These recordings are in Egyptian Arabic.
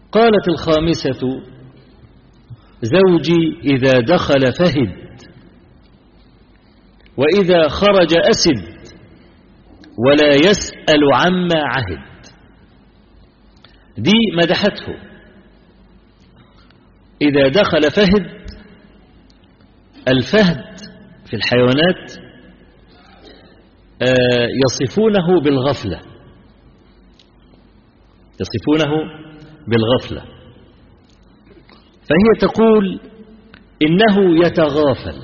قالت الخامسة زوجي إذا دخل فهد وإذا خرج أسد ولا يسأل عما عهد دي مدحته إذا دخل فهد الفهد في الحيوانات يصفونه بالغفلة يصفونه بالغفلة فهي تقول إنه يتغافل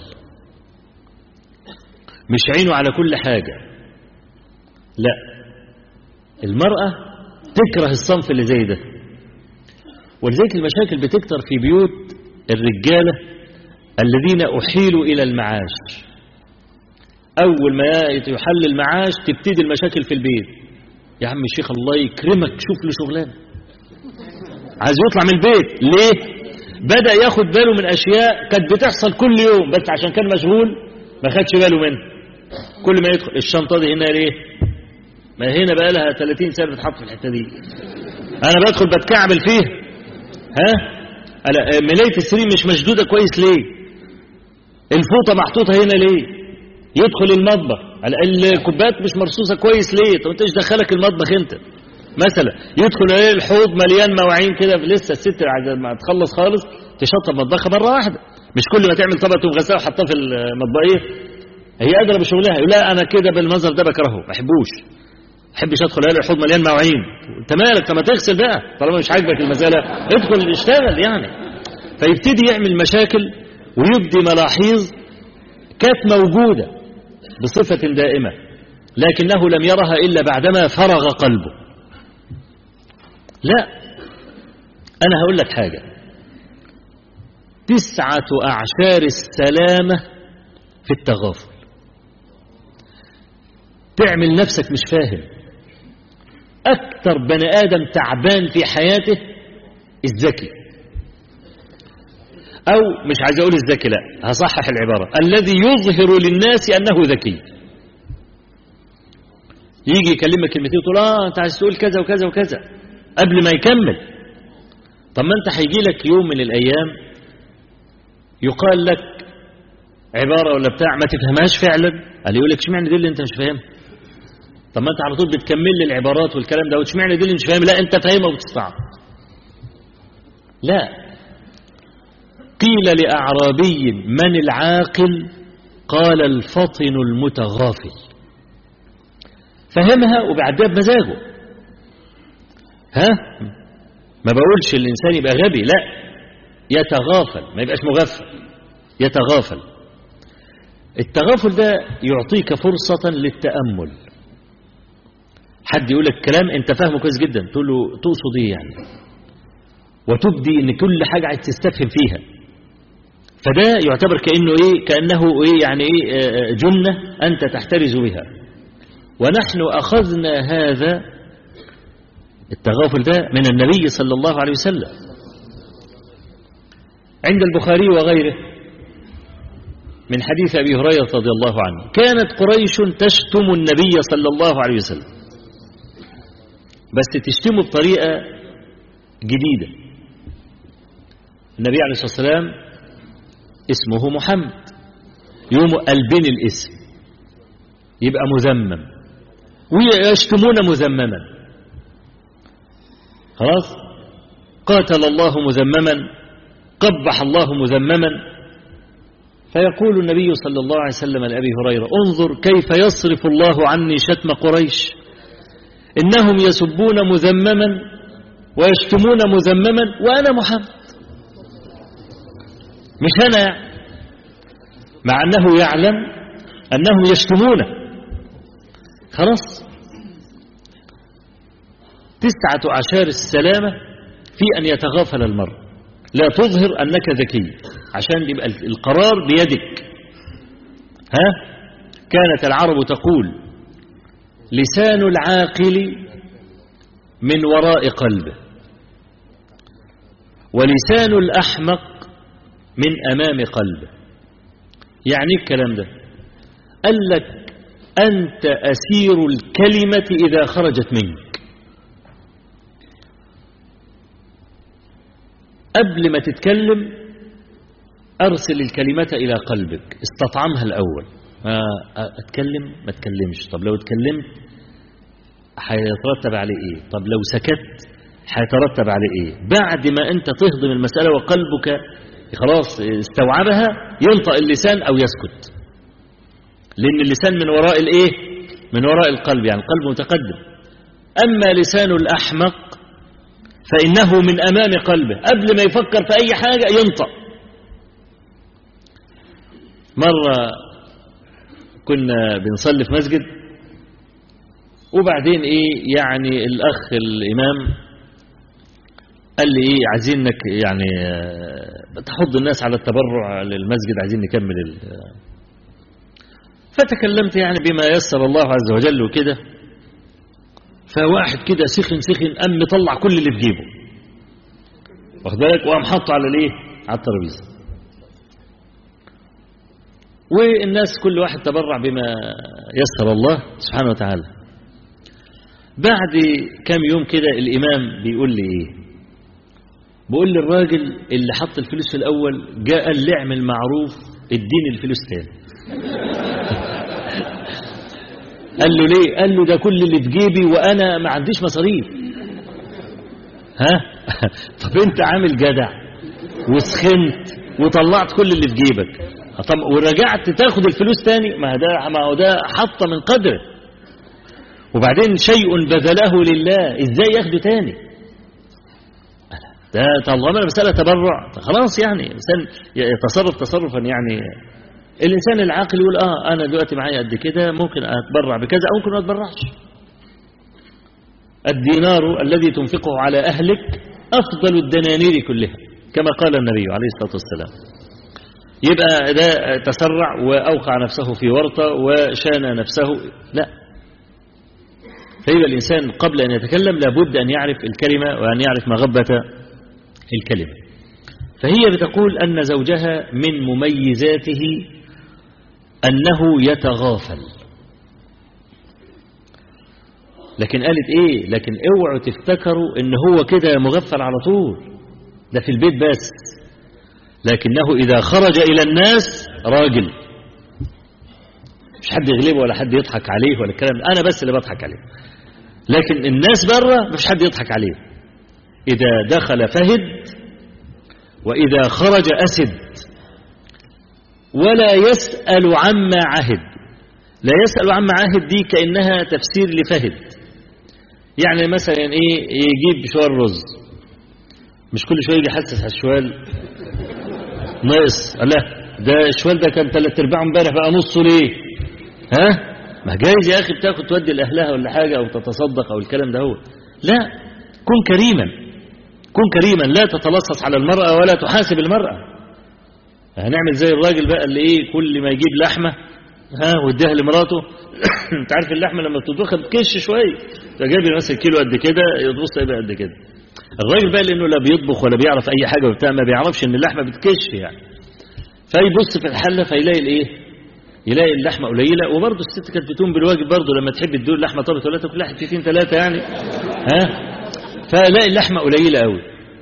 مش عينه على كل حاجة لا المرأة تكره الصنف اللي زي ده ولذلك المشاكل بتكتر في بيوت الرجالة الذين أحيلوا إلى المعاش أول ما يحل المعاش تبتدي المشاكل في البيت يا عم الشيخ الله يكرمك شوف له شغلانة عايز يطلع من البيت ليه بدأ ياخد باله من أشياء كانت بتحصل كل يوم بس عشان كان مشغول ما خدش باله منها كل ما يدخل الشنطة دي هنا ليه ما هنا بقى لها 30 سنة بتحط في الحتة دي أنا بدخل بتكعبل فيها ها أنا ملاية السرير مش مشدودة كويس ليه الفوطة محطوطة هنا ليه يدخل المطبخ الكوبايات مش مرصوصة كويس ليه طب انت ايش دخلك المطبخ انت مثلا يدخل عليه الحوض مليان مواعين كده لسه الست بعد ما تخلص خالص تشطب مطبخها مرة واحدة مش كل ما تعمل طبق تقوم غسلها وحطها في المطبخية هي قادرة بشغلها يقول لا أنا كده بالمنظر ده بكرهه ما أحبوش ما أحبش أدخل عليه الحوض مليان مواعين أنت مالك طب ما تغسل بقى طالما مش عاجبك المسألة ادخل اشتغل يعني فيبتدي يعمل مشاكل ويبدي ملاحظ كانت موجودة بصفة دائمة لكنه لم يرها إلا بعدما فرغ قلبه لا أنا هقول لك حاجة تسعة أعشار السلامة في التغافل تعمل نفسك مش فاهم أكثر بني آدم تعبان في حياته الذكي أو مش عايز أقول الذكي لا هصحح العبارة الذي يظهر للناس أنه ذكي يجي يكلمك كلمتين وتقول اه انت عايز تقول كذا وكذا وكذا قبل ما يكمل طب ما انت هيجي لك يوم من الايام يقال لك عباره ولا بتاع ما تفهمهاش فعلا قال يقول لك اشمعنى دي اللي انت مش فاهمها طب ما انت على طول بتكمل لي العبارات والكلام ده واشمعنى دي اللي مش فاهمها لا انت فاهمها وبتستعب لا قيل لاعرابي من العاقل قال الفطن المتغافل فهمها وبعدها بمزاجه ها ما بقولش الإنسان يبقى غبي لا يتغافل ما يبقاش مغفل يتغافل التغافل ده يعطيك فرصة للتأمل حد يقول لك كلام انت فاهمه كويس جدا تقول له تقصد ايه يعني وتبدي ان كل حاجة عايز تستفهم فيها فده يعتبر كأنه ايه كأنه ايه يعني ايه جنة انت تحترز بها ونحن أخذنا هذا التغافل ده من النبي صلى الله عليه وسلم عند البخاري وغيره من حديث أبي هريرة رضي الله عنه كانت قريش تشتم النبي صلى الله عليه وسلم بس تشتمه بطريقة جديدة النبي عليه الصلاة والسلام اسمه محمد يوم قلبين الاسم يبقى مذمم ويشتمون مذمما خلاص قاتل الله مذمما قبح الله مذمما فيقول النبي صلى الله عليه وسلم لأبي هريرة انظر كيف يصرف الله عني شتم قريش إنهم يسبون مذمما ويشتمون مذمما وأنا محمد مش أنا يعني مع أنه يعلم أنهم يشتمونه خلاص تسعة عشر السلامة في أن يتغافل المرء لا تظهر أنك ذكي عشان يبقى القرار بيدك ها كانت العرب تقول لسان العاقل من وراء قلبه ولسان الأحمق من أمام قلبه يعني الكلام ده قال لك أنت أسير الكلمة إذا خرجت منك قبل ما تتكلم أرسل الكلمة إلى قلبك استطعمها الأول أتكلم ما تكلمش طب لو اتكلمت هيترتب عليه إيه طب لو سكت هيترتب عليه إيه بعد ما أنت تهضم المسألة وقلبك خلاص استوعبها ينطق اللسان أو يسكت لأن اللسان من وراء الإيه من وراء القلب يعني القلب متقدم أما لسان الأحمق فإنه من أمام قلبه قبل ما يفكر في أي حاجة ينطق مرة كنا بنصلي في مسجد وبعدين إيه يعني الأخ الإمام قال لي إيه عايزينك يعني تحض الناس على التبرع للمسجد عايزين نكمل ال فتكلمت يعني بما يسر الله عز وجل وكده فواحد كده سخن سخن قام مطلع كل اللي في جيبه واخد بالك وقام حاطه على الايه على الترابيزه والناس كل واحد تبرع بما يسر الله سبحانه وتعالى بعد كام يوم كده الامام بيقول لي ايه بقول لي الراجل اللي حط الفلوس في الاول جاء قال لي اعمل معروف اديني الفلوس تاني قال له ليه قال له ده كل اللي في جيبي وانا ما عنديش مصاريف ها طب انت عامل جدع وسخنت وطلعت كل اللي في جيبك طب ورجعت تاخد الفلوس تاني ما ده ما هو ده حط من قدره وبعدين شيء بذله لله ازاي ياخده تاني ده طالما المسألة تبرع خلاص يعني الإنسان يتصرف تصرفا يعني الإنسان العاقل يقول آه أنا دلوقتي معايا قد كده ممكن أتبرع بكذا أو ممكن ما أتبرعش الدينار الذي تنفقه على أهلك أفضل الدنانير كلها كما قال النبي عليه الصلاة والسلام يبقى ده تسرع وأوقع نفسه في ورطة وشان نفسه لا فيبقى الإنسان قبل أن يتكلم لابد أن يعرف الكلمة وأن يعرف مغبة الكلمة فهي بتقول أن زوجها من مميزاته أنه يتغافل لكن قالت إيه لكن اوعوا تفتكروا إن هو كده مغفل على طول ده في البيت بس لكنه إذا خرج إلى الناس راجل مش حد يغلبه ولا حد يضحك عليه ولا الكلام أنا بس اللي بضحك عليه لكن الناس بره مش حد يضحك عليه إذا دخل فهد وإذا خرج أسد ولا يسأل عما عهد لا يسأل عما عهد دي كأنها تفسير لفهد يعني مثلا إيه يجيب شوال رز مش كل شوية يجي يحسس على الشوال ناقص لا ده الشوال ده كان ثلاث ارباعه امبارح بقى نصه ليه ها ما جايز يا اخي بتاخد تودي لاهلها ولا حاجه او تتصدق او الكلام ده هو لا كن كريما كن كريما لا تتلصص على المرأة ولا تحاسب المرأة هنعمل زي الراجل بقى اللي ايه كل ما يجيب لحمة ها ويديها لمراته انت عارف اللحمة لما بتطبخها بتكش شوية فجايب مثلا كيلو قد كده يطبخ يبقى قد كده الراجل بقى لانه لا بيطبخ ولا بيعرف اي حاجة وبتاع ما بيعرفش ان اللحمة بتكش يعني فيبص في الحلة فيلاقي الايه يلاقي اللحمة قليلة وبرضه الست كانت بتقوم بالواجب برضه لما تحب تدور لحمة طبت ولا تاكل حتتين ثلاثة يعني ها فلاقي اللحمة قليلة قوي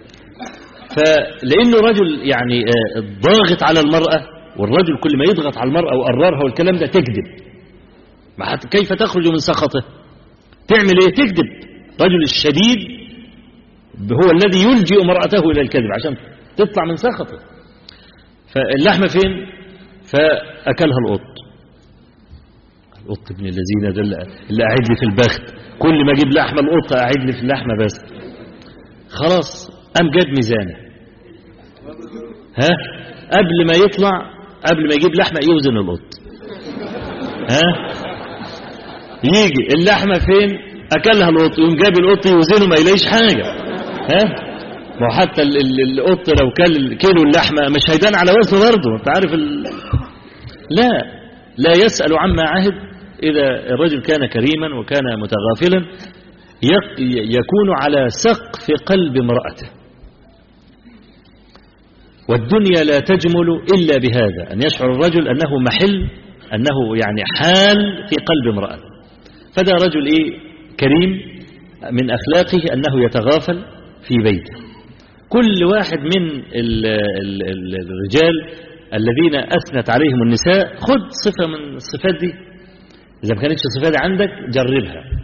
فلأنه رجل يعني ضاغط على المرأة والرجل كل ما يضغط على المرأة وقررها والكلام ده تكذب كيف تخرج من سخطه تعمل ايه تكذب رجل الشديد هو الذي يلجئ مرأته إلى الكذب عشان تطلع من سخطه فاللحمة فين فأكلها القط القط ابن الذين ده اللي قاعد لي في البخت كل ما اجيب لحمه القط قاعد لي في اللحمه بس خلاص قام جاب ميزانه ها قبل ما يطلع قبل ما يجيب لحمه يوزن القط ها يجي اللحمه فين اكلها القط يقوم جاب القط يوزنه ما يلاقيش حاجه ها ما هو حتى القط لو كل كيلو اللحمه مش هيبان على وزنه برضه انت عارف ال... لا لا يسأل عما عهد إذا الرجل كان كريما وكان متغافلا يكون على سقف قلب امرأته والدنيا لا تجمل إلا بهذا أن يشعر الرجل أنه محل أنه يعني حال في قلب امرأة فده رجل إيه كريم من أخلاقه أنه يتغافل في بيته كل واحد من ال ال ال الرجال الذين أثنت عليهم النساء خد صفة من الصفات دي إذا ما كانتش الصفات دي عندك جربها